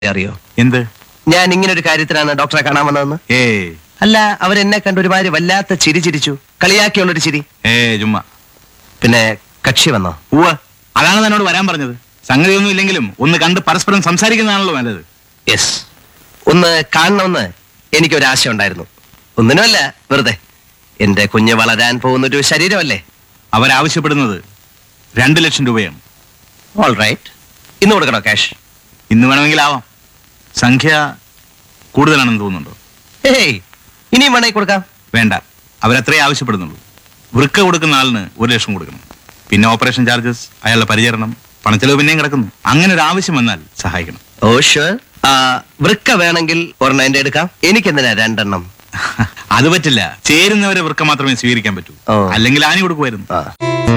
അറിയോ എന്ത് ഞാൻ ഇങ്ങനെ ഒരു കാര്യത്തിനാണ് ഡോക്ടറെ കാണാൻ വന്നതെന്ന് ഏ അല്ല അവരെന്നെ കണ്ട് ഒരുമാതിരി വല്ലാത്ത ചിരി ചിരിച്ചു കളിയാക്കിയുള്ളൊരു ചിരി ഏ ചുമ്മാ പിന്നെ കക്ഷി വന്നോ ഉവ്വ അതാണ് തന്നോട് വരാൻ പറഞ്ഞത് സംഗതിയൊന്നും ഇല്ലെങ്കിലും ഒന്ന് കണ്ട് പരസ്പരം സംസാരിക്കുന്നതാണല്ലോ നല്ലത് യെസ് ഒന്ന് കാണണമെന്ന് എനിക്കൊരാശ ഉണ്ടായിരുന്നു ഒന്നിനുമല്ല വെറുതെ എന്റെ കുഞ്ഞ് വളരാൻ പോകുന്ന ഒരു ശരീരമല്ലേ അവരാവശ്യപ്പെടുന്നത് രണ്ട് ലക്ഷം രൂപയാണ് ഓൾ റൈറ്റ് ഇന്ന് കൊടുക്കണോ ക്യാഷ് ഇന്ന് വേണമെങ്കിൽ ആവാം സംഖ്യ കൂടുതലാണെന്ന് തോന്നുന്നുണ്ടോ ഏയ് ഇനിയും വേണമെങ്കിൽ കൊടുക്കാം വേണ്ട അവരത്രേ ആവശ്യപ്പെടുന്നുള്ളൂ വൃക്ക കൊടുക്കുന്ന ആളിന് ഒരു ലക്ഷം കൊടുക്കണം പിന്നെ ഓപ്പറേഷൻ ചാർജസ് അയാളുടെ പരിചരണം പണച്ചെലവ് പിന്നെയും കിടക്കുന്നു അങ്ങനെ ഒരു ആവശ്യം വന്നാൽ സഹായിക്കണം ഓ ഷുവർ വൃക്ക വേണമെങ്കിൽ ഒരെണ്ണം എന്റെ എടുക്കാം എനിക്കെന്തിനാ രണ്ടെണ്ണം അത് പറ്റില്ല ചേരുന്നവരെ വൃക്ക മാത്രമേ സ്വീകരിക്കാൻ പറ്റൂ ഓ. അല്ലെങ്കിൽ ആനി കൊടുക്കുമായിരുന്നു ആ